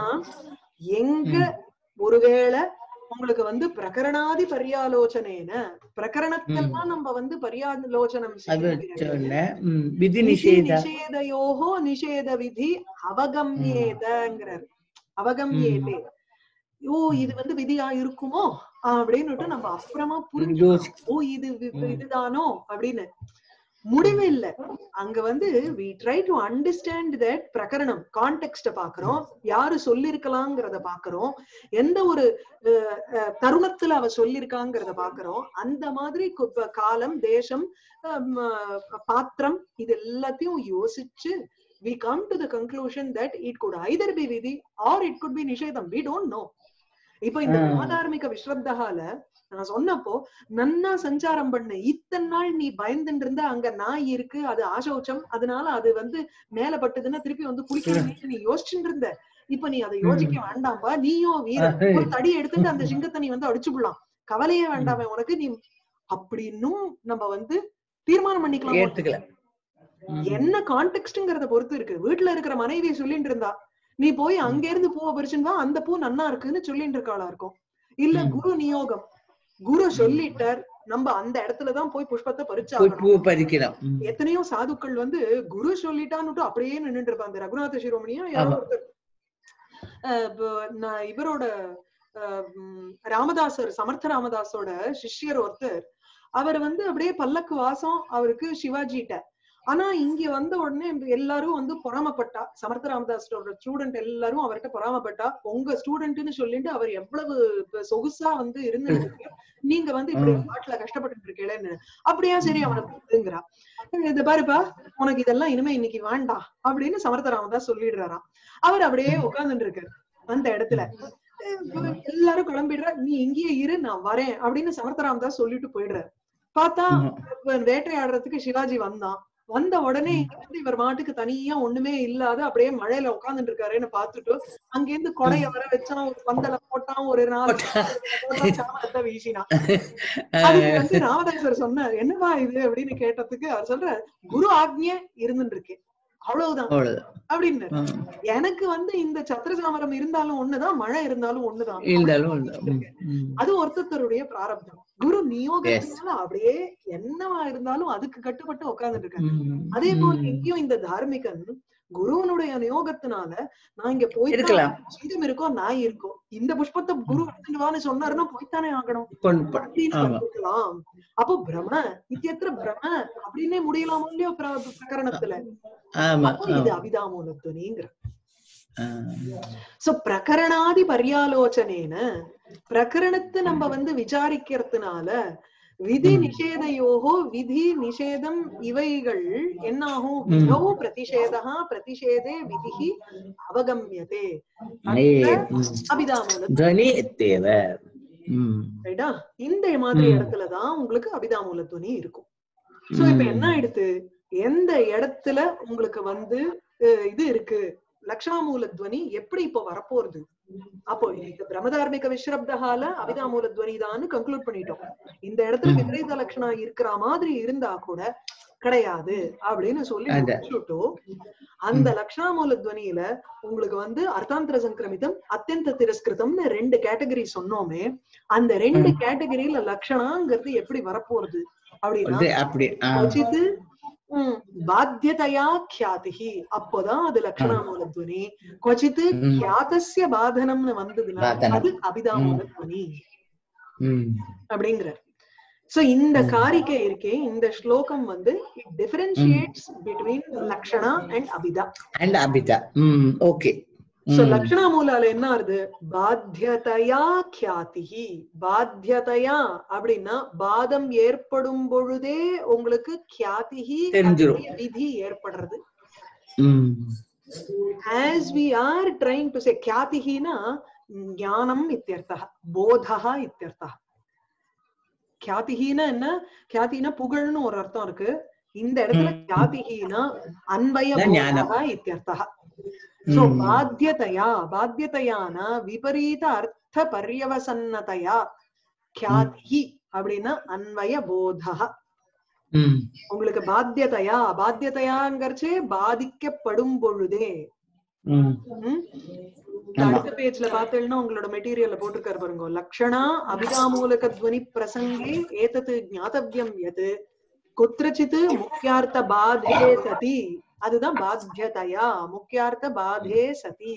எங்க ஒருவேளை உங்களுக்கு வந்து பிரகரணாதி பர்யாலோச்சனேன பிரகரணத்தெல்லாம் நம்ம வந்து பர்யாலோச்சனம் அது செய்ய சொல்ல ம். விதி விதி நிஷேத நிஷேதயோகோ நிஷேத விதி அவகம்யேதங்கிறார் அவகம்யேதே ஓ இது வந்து விதியா இருக்குமோ அப்படின்னுட்டு நம்ம அப்புறமா புரிஞ்சு யோசி- ஓ இது வி- ம். இதுதானோ அப்படின்னு முடிவு இல்ல அங்க வந்து we try to understand that பிரகரணம் கான்டெக்ட பாக்குறோம் யாரு சொல்லிருக்கலாங்கிறத பாக்குறோம் எந்த ஒரு அஹ், அஹ், தருணத்துல அவ சொல்லிருக்காங்கிறத பாக்குறோம் அந்த மாதிரி கு- ப- காலம் தேசம் ஹம், அஹ், பாத்திரம் இது எல்லாத்தையும் யோசிச்சு we come to the conclusion that it could either be விதி or it could be நிஷேதம் we don't know இப்ப இந்த ஆ. ஆதார்மிக விஸ்ரத்தகால நான் சொன்னப்போ நன்னா சஞ்சாரம் பண்ணு இத்தனை நாள் நீ பயந்துட்டு இருந்தா அங்க நாய் இருக்கு அது ஆசௌச்சம் அதனால அது வந்து மேல பட்டுதுன்னா திருப்பி வந்து குளிக்கணும்னு நீ யோசிச்சுட்டு இருந்த இப்ப நீ அதை யோசிக்க வேண்டாம்பா நீயும் வீரன் ஒரு தடி எடுத்துட்டு அந்த சிங்கத்தை நீ வந்து அடிச்சு விடலாம் கவலையே வேண்டாமே உனக்கு நீ அப்படின்னும் நம்ம வந்து தீர்மானம் பண்ணிக்கலாம் ஏத்துக்கல ம். என்ன கான்டெக்ட்ங்கிறத பொறுத்து இருக்கு வீட்டுல இருக்கிற மனைவி சொல்லிட்டு இருந்தா நீ போய் அங்க இருந்து பூவை பறிச்சுன்னு வா அந்த பூ நன்னா இருக்குன்னு சொல்லிட்டு இருக்காளா இருக்கும் இல்ல ம். குரு நியோகம் குரு சொல்லிட்டார் நம்ம அந்த இடத்துலதான் போய் புஷ்பத்தை போய் பறிச்சாகணும் பூ பறிக்கிறோம் ம். எத்தனையோ சாதுக்கள் வந்து குரு சொல்லிட்டான்னுட்டு அப்படியே நின்னுட்டு இருப்பாங்க அந்த ரகுநாத சிரோமணியா யாரோ ஆமா. ஒருத்தர் அஹ் இப்ப நான் இவரோட அஹ் உம் ராமதாசர் சமர்த்த ராமதாஸோட சிஷ்யர் ஒருத்தர் அவர் வந்து அப்படியே பல்லக்கு வாசம் அவருக்கு சிவாஜிட்ட ஆனா இங்க வந்த உடனே எல்லாரும் வந்து பொறாமப்பட்டா சமர்த்த ராமதாஸோட ஸ்டூடெண்ட் எல்லாரும் அவர்கிட்ட பொறாமப்பட்டா உங்க ஸ்டூடெண்ட்னு சொல்லிட்டு அவர் எவ்வளவு இப்ப சொகுசா வந்து இருந்துருக்கு நீங்க வந்து இப்படி ம். பாட்டுல கஷ்டப்பட்டு இருக்கேன்னு அப்படியா சரி அவனை கூப்பிடுங்கிறா இந்த பாருப்பா உனக்கு இதெல்லாம் இனிமே இன்னைக்கு வேண்டாம் அப்படின்னு சமர்த்த ராமதாஸ் சொல்லிடுறாராம் அவர் அப்படியே உட்கார்ந்துட்டு இருக்காரு அந்த இடத்துல அஹ் எல்லாரும் கிளம்பிடுற நீ இங்கேயே இரு நான் வரேன் அப்படின்னு சமர்த்த ராமதாஸ் சொல்லிட்டு போயிடுறாரு பார்த்தா ம். இப்ப வேட்டையாடுறதுக்கு சிவாஜி வந்தான் வந்த உடனே இங்க வந்து இவர் மாட்டுக்கு தனியா ஒண்ணுமே இல்லாத அப்படியே மழையில உட்கார்ந்துட்டு இருக்காருன்னு பார்த்துட்டு அங்கிருந்து கொடைய வர வச்சான் ஒரு பந்தல போட்டான் ஒரு நாலு போட்டான், சாமரத்தை வீசினான் அதுக்கு வந்து ராமதாசர் சொன்னார் என்னவா இது அப்படின்னு கேட்டதுக்கு அவர் சொல்ற குரு ஆக்ஞை இருந்துட்டு இருக்கேன் அவ்வளவுதான் அவ்வளவுதான் அப்படின்னு ம். எனக்கு வந்து இந்த சத்திர சாமரம் இருந்தாலும் ஒண்ணுதான் மழை இருந்தாலும் ஒண்ணுதான் இருந்தாலும் உண்டு. ம், ம். அது ஒருத்தருடைய பிராரப்தம் குரு நியோகத்தினால அப்படியே என்னவா இருந்தாலும் அதுக்கு கட்டுப்பட்டு உட்கார்ந்துட்டு இருக்காரு ம், அதே போல ம். இங்கேயும் இந்த தார்மிகன் குருவனுடைய நியோகத்தினால நான் இங்க போய் இருக்கலாம். சீதம் இருக்கோ நாய் இருக்கோ இந்த புஷ்பத்தை குரு எடுத்துட்டு வான்னு சொன்னாருன்னா போய்த்தானே ஆகணும் கொண்டு போ- அப்படின்னு ஆமா கத்துக்கலாம் அப்போ பிரம இத்தியத்திர பிரம அப்படின்னே முடியலாமோ இல்லையோ பிர- பிரகரணத்துல ஆமா அப்போ இது ஆமா அபிதாமூலத்துவனிங்கிற ஆ. சோ பிரகரணாதி பர்யாலோச்சனேன பிரகரணத்தை நம்ம வந்து விசாரிக்கிறதுனால விதி ம். நிஷேதையோகோ விதி நிஷேதம் இவைகள் என்னாகும் ம். விதௌ பிரதிஷேதா பிரதிஷேதே விதிஹி அவகம்யதே ஏ, ம். அபிதாமூலம் துவனி தேவ ம். ரைட்டா இந்த மாதிரி ம். இடத்துலதான் உங்களுக்கு அபிதாமூல துணி இருக்கும் சோ இப்ப ம். என்ன ஆயிடுத்து எந்த இடத்துல உங்களுக்கு வந்து அஹ், இது இருக்கு லக்ஷணாமூல துவனி எப்படி இப்போ வரப்போறது அப்போ இந்த பிரமதார்மிக விஸ்ரப்தகால அபிதாமூல துவனி தான் கன்க்ளூட் பண்ணிட்டோம் இந்த இடத்துல ம். விபரீத லட்சணம் இருக்கிற மாதிரி இருந்தா கூட கிடையாது அப்படின்னு சொல்லி அத. முடிச்சுட்டு அந்த லக்ஷணாமூல துவனியில உங்களுக்கு வந்து அர்த்தாந்தர சங்கிரமிதம் அத்தியந்த திரஸ்கிருதம்னு ரெண்டு கேட்டகரி சொன்னோமே அந்த ரெண்டு கேட்டகரியில லக்ஷணாங்கிறது எப்படி வரப்போறது அப்படின்னா அது அப்படி ஆ. क्वचित् ம், பாத்தியதையா ख्यातिः அப்போதான் அது லக்ஷணாமூல துவனி क्वचित् ம். ख्यातस्य பாதனம்னு வந்ததுன்னா பாதனம். அது அபிதாமூல துவனி ம். அப்படிங்கிறார் சோ இந்த காரிக்கை இருக்கே இந்த ஸ்லோகம் வந்து இட் டிஃபரன்ஷியேட்ஸ் பிட்வீன் லக்ஷணா அண்ட் அபிதா அண்ட் அபிதா ம் ஓகே சோ ம். லக்ஷணாமூலால என்ன ஆறுது பாத்தியதையா கியாதிஹி பாத்தியதையா அப்படின்னா பாதம் ஏற்படும் பொழுதே உங்களுக்கு கியாதிஹி தெரிஞ்சிரும். அதனுடைய விதி ஏற்படுறது ம். As we are trying to say கியாதிஹினா ஞானம் இத்தியர்த்தः போதः இத்தியர்த்தः கியாதிஹினா என்ன கியாதினா புகழ்னு ஒரு அர்த்தம் இருக்கு இந்த இடத்துல ம். கியாதிஹினா அன்வய ஞானம். போதः இத்தியர்த்தः சோ ம். பாத்தியதையா பாத்தியதையான விபரீத அர்த்த பர்யவசன்னதையா கியாதி அப்படின்னா அன்வய போதா ம். உங்களுக்கு பாத்தியதையா பாத்தியதையாங்கிறச்சே பாதிக்கப்படும் பொழுதே ம். ம்? இந்த ஆமா. அடுத்த பேஜ்ல பார்த்தேன்னா உங்களோட மெட்டீரியல்ல போட்டிருக்காரு பாருங்க லக்ஷணா அபிதாமூலக துவனி பிரசங்கே ஏதத்து ஞாதவியம் எது குத்திரச்சித் முக்கியார்த்த பாதே சதி அதுதான் பாத்தியதையா முக்கியார்த்த பாதே சதி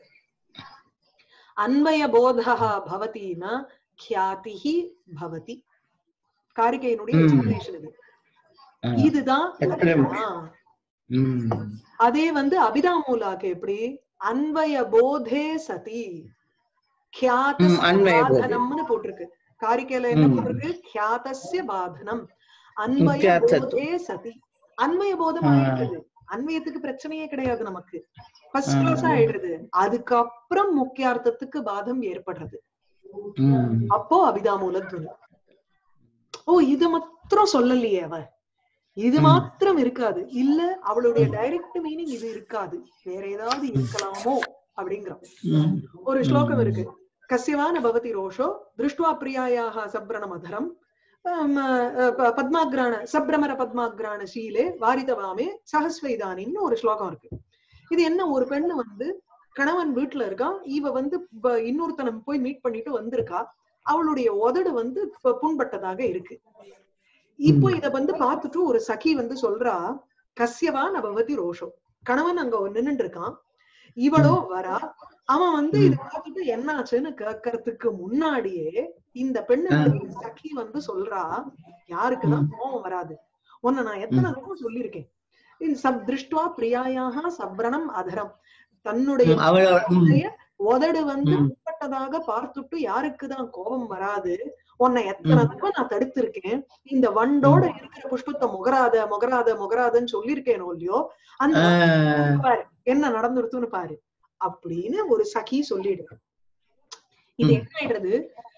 அன்வய போதா பவதினா கியாதிஹி பவதி காரிகையினுடைய ம். எக்ஸ்பிளனேஷன் இது ஆ. இதுதான் Excellent. லக்ஷணா ம். அதே வந்து அபிதாமூலாக்கு எப்படி அன்வய போதே சதி ம், அன்வய போதே. பாதனம்னு போட்டிருக்கு காரிக்கையில என்ன ம். போட்டிருக்கு கியாதஸ்ய பாதனம் அன்வய முக்கியார்த்தத்து. போதே சதி அன்வய போதம் ஆ. ஆயிடுது அன்வயத்துக்கு பிரச்சனையே கிடையாது நமக்கு ஃபர்ஸ்ட் ஆ. கிளாஸ் ஆயிடுது அதுக்கப்புறம் முக்கியார்த்தத்துக்கு பாதம் ஏற்படுறது ம். அப்போ அபிதாமூல துணி ஓ இது மாத்திரம் சொல்லலையே அவ இது ம். மாத்திரம் இருக்காது இல்ல அவளுடைய டைரக்ட் மீனிங் இது இருக்காது வேற ஏதாவது இருக்கலாமோ அப்படிங்கிறோம் ம். ஒரு ஸ்லோகம் ம். இருக்கு கஸ்யவான பவதி ரோஷோ திருஷ்டுவா பிரியாயாக சப்ரணமதரம் ஆம், அஹ், ப- பத்மாக்ராண சப்ரமர பத்மாக்ராண சீலே வாரிதவாமே சஹஸ்வைதானின்னு ஒரு ஸ்லோகம் இருக்கு இது என்ன ஒரு பெண்ணு வந்து கணவன் வீட்டுல இருக்கா இவ வந்து ப- இன்னொருத்தனை போய் மீட் பண்ணிட்டு வந்திருக்கா அவளுடைய உதடு வந்து ப- புண்பட்டதாக இருக்கு இப்போ இத வந்து பார்த்துட்டு ஒரு சகி வந்து சொல்றா கஸ்யவா நபவதி ரோஷோ கணவன் அங்க நின்னுட்டு இருக்கான் இவளோ வரா அவன் வந்து ம். இத பார்த்துட்டு என்னாச்சுன்னு கேட்கறதுக்கு முன்னாடியே இந்த பெண்ணு சഖி வந்து சொல்றா யாருக்குதான் கோபம் வராது உன்னை நான் எத்தனை தடவை சொல்லியிருக்கேன் இந்த சப் திருஷ்டுவா பிரியாயாக சப்ரணம் அதரம் தன்னுடைய ம், அவளோட ம், உன்னுடைய உதடு வந்து ம். உட்பட்டதாக பார்த்துட்டு யாருக்குதான் கோபம் வராது உன்னை எத்தனை தடவை நான் தடுத்திருக்கேன் இந்த வண்டோட இருக்கிற புஷ்பத்தை முகராத முகராத முகராதன்னு சொல்லியிருக்கேனோ இல்லையோ அந்த ஆஹ், பாரு என்ன நடந்துருத்துன்னு பாரு அப்படின்னு ஒரு சகி சொல்லிடு இது ம். என்ன ஆயிடுறது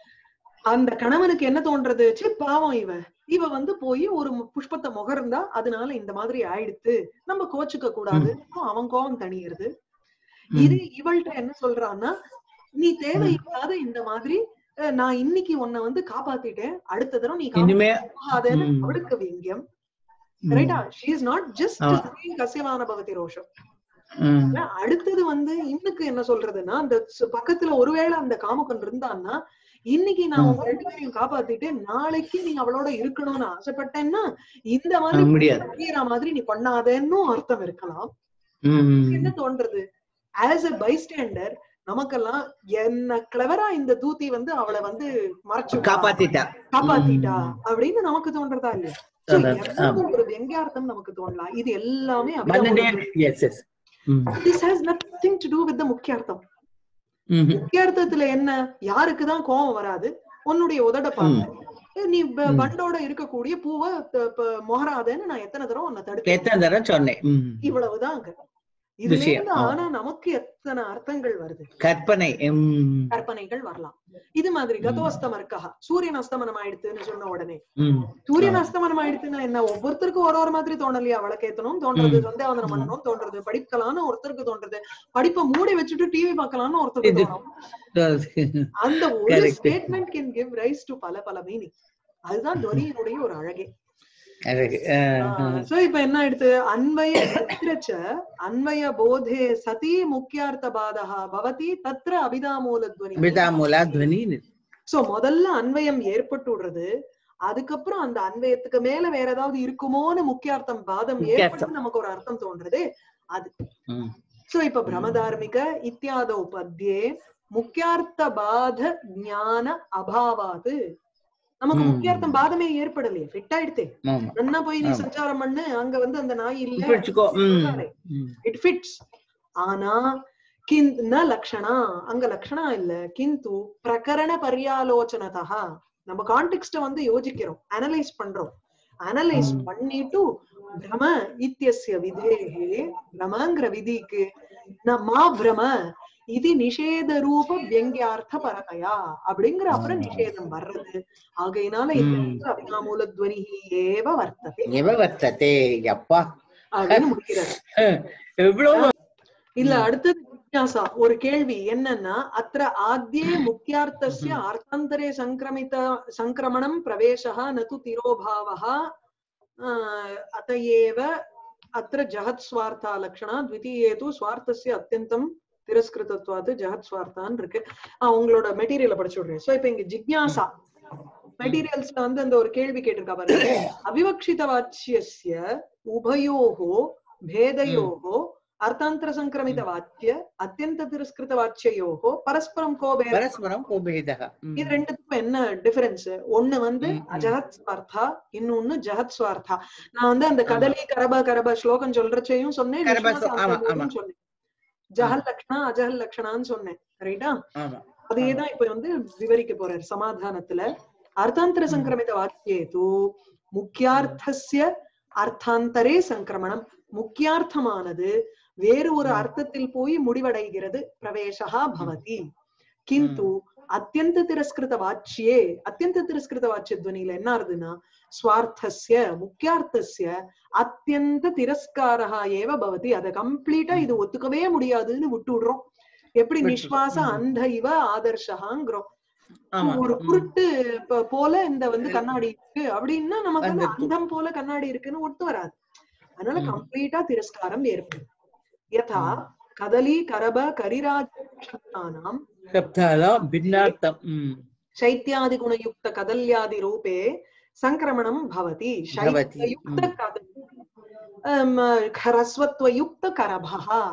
அந்த கணவனுக்கு என்ன தோன்றது சே பாவம் இவ இவ வந்து போய் ஒரு மு- புஷ்பத்தை முகர்ந்தா அதனால இந்த மாதிரி ஆயிடுத்து நம்ம கோச்சுக்க கூடாது அவன் கோவம் தணியிறது ம். இது இவள்கிட்ட என்ன சொல்றான்னா நீ தேவையில்லாத இந்த மாதிரி அஹ், நான் இன்னைக்கு உன்னை வந்து காப்பாத்திட்டேன் அடுத்த தடவை நீ இனிமே காப்பாத்தாதேன்னு ம். அவளுக்கு விங்கியம் ம், ரைட்டா she is not just ah. கசியமான பவதி ரோஷம் ம், ஆனா, அடுத்தது வந்து இன்னுக்கு என்ன சொல்றதுன்னா அந்த சு- பக்கத்துல ஒருவேளை அந்த காமுகன் இருந்தான்னா இன்னைக்கு நான் ம். உங்க ரெண்டு பேரையும் காப்பாத்திட்டு நாளைக்கு நீ அவளோட இருக்கணும்னு ஆசைப்பட்டேன்னா இந்த மாதிரி ஆ, முடியாது. புரியற மாதிரி நீ பண்ணாதேன்னு அர்த்தம் இருக்கலாம் ம், என்ன தோன்றது ஆஸ் எ பைஸ்டாண்டர் நமக்கெல்லாம் என்ன கிளவரா இந்த தூத்தி வந்து அவளை வந்து மறைச்சு காப்பாத்திட்டா காப்பாத்திட்டா ம். அப்படின்னு நமக்கு தோன்றதா இல்லையா So, அதான், எவ்வளவு ஒரு வெங்கார்த்தம் நமக்கு தோணலாம் இது எல்லாமே வந்துட்டே yes yes this has nothing to do with the முக்கியார்த்தம் முக்கியார்த்தத்துல என்ன யாருக்குதான் கோபம் வராது உன்னுடைய உதட பார்த்து நீ ப- ம். பண்டோட இருக்கக்கூடிய பூவை த- ப- மொகராதேன்னு நான் எத்தனை தடவை உன்னை தடுத்தேன் எத்தனை தடவை சொன்னேன் ம். இவ்வளவுதான் அங்க இதுல விஷயம், இருந்து ஆ. ஆனா நமக்கு எத்தனை அர்த்தங்கள் வருது கற்பனை ம், கற்பனைகள் வரலாம் இது மாதிரி கதோஸ்தம் இருக்கா சூரியன் அஸ்தமனம் ஆயிடுத்துன்னு சொன்ன உடனே ம். சூரியன் அஸ்தமனம் ஆயிடுத்துன்னா என்ன ஒவ்வொருத்தருக்கும் ஒரு ஒரு மாதிரி தோணலையா விளக்கேத்தணும் தோன்றது ம். சந்தியாவந்தனம் ம். பண்ணணும் தோன்றது படிக்கலாம்னு ஒருத்தருக்கு தோன்றது படிப்பை மூடி வச்சுட்டு டிவி பார்க்கலாம்னு ஒருத்தருக்கு இது- தோணும் அந்த ஒரு Correct. Statement can give rise to பல பல மீனிங் அதுதான் துவனியினுடைய ஒரு அழகே அழகு. ஆஹ், ஆஹ். சோ இப்ப என்ன ஆயிடுத்து அன்வய தத்ரச்ச அன்வய போதே சதி முக்கியார்த்த பாதகா பவதி தத்ர அபிதாமூல துவனி விதாமூலா துவனி சோ முதல்ல அன்வயம் ஏற்பட்டு விடுறது அதுக்கப்புறம் அந்த அன்வயத்துக்கு மேல வேற ஏதாவது இருக்குமோன்னு முக்கியார்த்தம் பாதம் முக்கியார்த்தம். ஏற்பட்டு நமக்கு ஒரு அர்த்தம் தோன்றது அது ம். சோ இப்ப பிரமதார்மிக இத்தியாதௌ பத்யே முக்கியார்த்த பாத ஞான அபாவாது நமக்கு ம். முக்கியார்த்தம் பாதமே ஏற்படலையே ஃபிட் ஆயிடுத்தே ஆமா நன்னா போய் நீ ஆமா. சஞ்சாரம் பண்ணு அங்க வந்து அந்த நாய் இல்ல பிடிச்சுக்கோ ம், ம். இட் ஃபிட்ஸ் ஆனா கிந் ந லக்ஷணா அங்க லக்ஷணா இல்ல கிந்து பிரகரண பர்யாலோச்சனதா நம்ம கான்டெக்ஸ்ட வந்து யோசிக்கிறோம் அனலைஸ் பண்றோம் அனலைஸ் ம். பண்ணிட்டு பிரம இத்தியஸ்ய விதேகே பிரமங்கிற விதிக்கு ந மா பிரம இது நிஷேத ரூப வியங்கியார்த்த பரதையா அப்படிங்கிற அப்புறம் ம். நிஷேதம் வர்றது ஆகையினால ம். இந்த அபிநாமூல துவனி ஏவ வர்த்ததே எவ வர்த்ததே அப்பா அப்படின்னு முடிக்கிறார் அஹ், எவ்வளவு இல்ல ம். அடுத்தது ஜிக்ஞாசா ஒரு கேள்வி என்னன்னா அத்திர ஆத்யே முக்கியார்த்தஸ்ய ம்ஹும். அர்த்தாந்தரே சங்கிரமித சங்கிரமணம் பிரவேசः न तु तिरोभावः ஆஹ், अत एव अत्र जहत् स्वार्था लक्षणा द्वितीये तु स्वार्थस्य अत्यन्तं திரஸ்கிருதத்வாத்து ஜஹத் ஸ்வார்த்தான்னு இருக்கு ஆஹ் உங்களோட மெட்டீரியல படிச்சு விடுறேன் சோ இப்ப இங்க ஜிக்ஞாசா மெட்டீரியல்ஸ்ல வந்து அந்த ஒரு கேள்வி கேட்டிருக்கா பாருங்க அவிவக்ஷித வாச்சியஸ்ய உபயோகோ பேதயோகோ அர்த்தாந்தர சங்கிரமித வாச்சிய அத்தியந்த திரஸ்கிருத வாச்சியோகோ பரஸ்பரம் கோபே பரஸ்பரம் கோபேதா இது ரெண்டுத்துக்கும் என்ன டிஃபரன்ஸ் ஒண்ணு வந்து ம், ம். அஜஹத் ஸ்வார்த்தா இன்னொன்னு ஜஹத் ஸ்வார்த்தா நான் வந்து அந்த கதலி கரப கரப ஸ்லோகம் சொல்றச்சையும் சொன்னேன் கரப நிஷ்ணா சொ- ஆமா, சாந்தோதயும் ஆமா. சொன்னேன் ஜஹல் லக்ஷணா அஜஹல் லக்ஷணான்னு சொன்னேன் ரைட்டா ஆமா அதேதான் இப்ப வந்து விவரிக்க போறார் சமாதானத்துல அர்த்தாந்தர ம். சங்கிரமித வாக்கியே தூ முக்கியார்த்தஸ்ய அர்த்தாந்தரே சங்கிரமணம் முக்கியார்த்தமானது வேறு ஒரு ம். அர்த்தத்தில் போய் முடிவடைகிறது பிரவேசா பவதி கிந்து அத்தியந்த திரஸ்கிருத வாச்சியே அத்தியந்த திரஸ்கிருத வாச்சிய துவனியில என்ன ஆறுதுன்னா ஸ்வார்த்தஸ்ய முக்கியார்த்தஸ்ய அத்தியந்த திரஸ்காரா ஏவ பவதி அதை கம்ப்ளீட்டா இது ஒத்துக்கவே முடியாதுன்னு விட்டு விடுறோம் எப்படி விட்டுடுறோம். நிஸ்வாச ம். அந்த இவ ஆதர்ஷகாங்கிறோம் ஆமா ஒரு ம். குருட்டு ப- போல இந்த வந்து கண்ணாடி இருக்கு அப்படின்னா நமக்கு வந்து அந்த கு- அந்தம் போல கண்ணாடி இருக்குன்னு ஒத்து வராது அதனால ம். கம்ப்ளீட்டா திரஸ்காரம் ஏற்படும் யதா ம். கதலி கரப கரிராஜானாம் சப்தாலா பின்னார்த்தம் ம். शैत्यादि गुणयुक्त कदल्यादि रूपे संक्रमणं भवति भवति, शैत्ययुक्त कद ह्रस्वत्वयुक्त करभः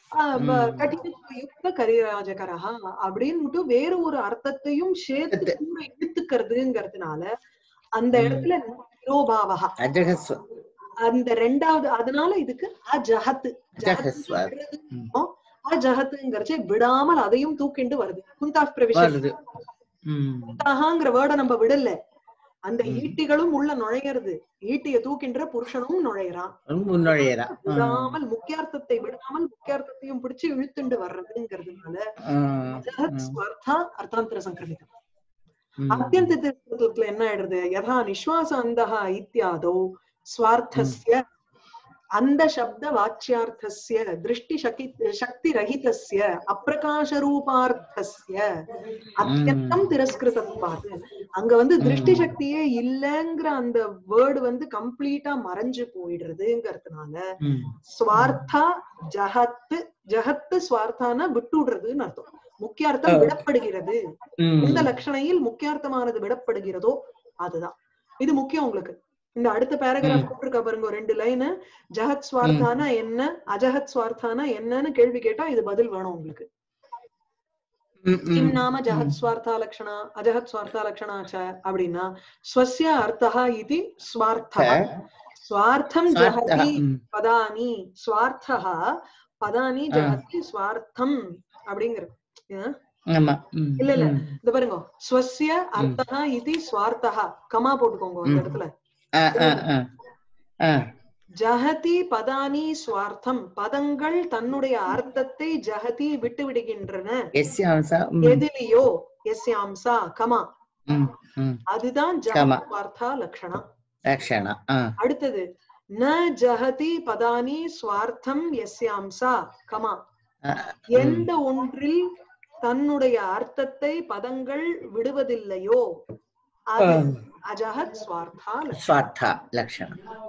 ஆஹ் ப- ம். கடினயுக்த கரிராஜகரஹா அப்படின்னு வேற ஒரு அர்த்தத்தையும் சேர்த்து சேர்த்து. கூட இழுத்துக்கிறதுங்கிறதுனால அந்த ம். இடத்துல நிரோபாவகா அஜகஸ்வ அந்த ரெண்டாவது அதனால இதுக்கு அஜஹத் அஜகஸ்வ ம். அஜஹத்துங்கிறச்சே விடாமல் அதையும் தூக்கிண்டு வருது குந்தா பிரவிஷன் வருது ம் குந்தாகாங்கிற வேர்டை நம்ம விடல அந்த ம். ஈட்டிகளும் உள்ள நுழையிறது ஈட்டிய தூக்கின்ற புருஷனும் நுழையறான் முன்னோழையரா விடாமல் முக்கியார்த்தத்தை விடாமல் முக்கியார்த்தத்தையும் பிடிச்சு இழுத்துண்டு வர்றதுங்கிறதுனால அஜஹத் ஸ்வர்த்தா அர்த்தாந்தர சங்கிரமிகம் அத்தியந்தத்துல என்ன ஆயிடுது யதா நிஸ்வாச அந்தஹா இத்தியாதோ ஸ்வார்த்தஸ்ய அந்த சப்த வாச்சியார்த்தஸ்ய திருஷ்டி சக்தி சக்தி ரஹிதஸ்ய அப்பிரகாச ரூபார்த்தஸ்ய அத்தியந்தம் திரஸ்கிருதத்வாது அங்க வந்து திருஷ்டி ம். சக்தியே இல்லங்கிற அந்த வேர்டு வந்து கம்ப்ளீட்டா மறைஞ்சு போயிடுறதுங்கிறதுனால ஸ்வார்த்தா ஜஹத்து ஜஹத்து ஸ்வார்த்தான விட்டுடுறதுன்னு அர்த்தம் முக்கியார்த்தம் Oh. விடப்படுகிறது எந்த லட்சணையில் முக்கியார்த்தமானது விடப்படுகிறதோ அதுதான் இது முக்கியம் உங்களுக்கு இந்த அடுத்த பேராகிராஃப் ம். போட்டிருக்கா பாருங்க ஒரு ரெண்டு லைனு ஜஹத் ஸ்வார்த்தானா என்ன அஜஹத் ஸ்வார்த்தானா என்னன்னு கேள்வி கேட்டா இது பதில் வேணும் உங்களுக்கு கிம் நாம ஜஹத் ஸ்வார்த்தா லக்ஷணா அஜஹத் ஸ்வார்த்தா லக்ஷணா ச அப்படின்னா ஸ்வஸ்ய அர்த்தா இது ஸ்வார்த்தः ஸ்வார்த்தம் ஜஹதி பதானி ஸ்வார்த்தः பதானி ஆ. ஜஹதி ஸ்வார்த்தம் அப்படிங்கிறது ஆ? ஆமா இல்ல, இல்ல. இந்த பாருங்க ஸ்வஸ்ய அர்த்தா இது ஸ்வார்த்தः கமா போட்டுக்கோங்க அந்த ம். இடத்துல ஆ ஜஹதி பதானி ஸ்வார்த்தம் பதங்கள் தன்னுடைய அர்த்தத்தை ஜஹதி விட்டு விடுகின்றன எஸ்யாம்சா எதிலியோ எஸ்யாம்சா கமா அதுதான் கமா. ஜஹத் ஸ்வார்த்தா லக்ஷணம் லக்ஷணா ஆ அடுத்தது ந ஜஹதி பதானி ஸ்வார்த்தம் எஸ்யாம்சா கமா எந்த ஒன்றில் தன்னுடைய அர்த்தத்தை பதங்கள் விடுவதில்லையோ அது அஜஹத் ஸ்வார்த்தா லக்ஷணம் ஸ்வார்த்தா லக்ஷணம்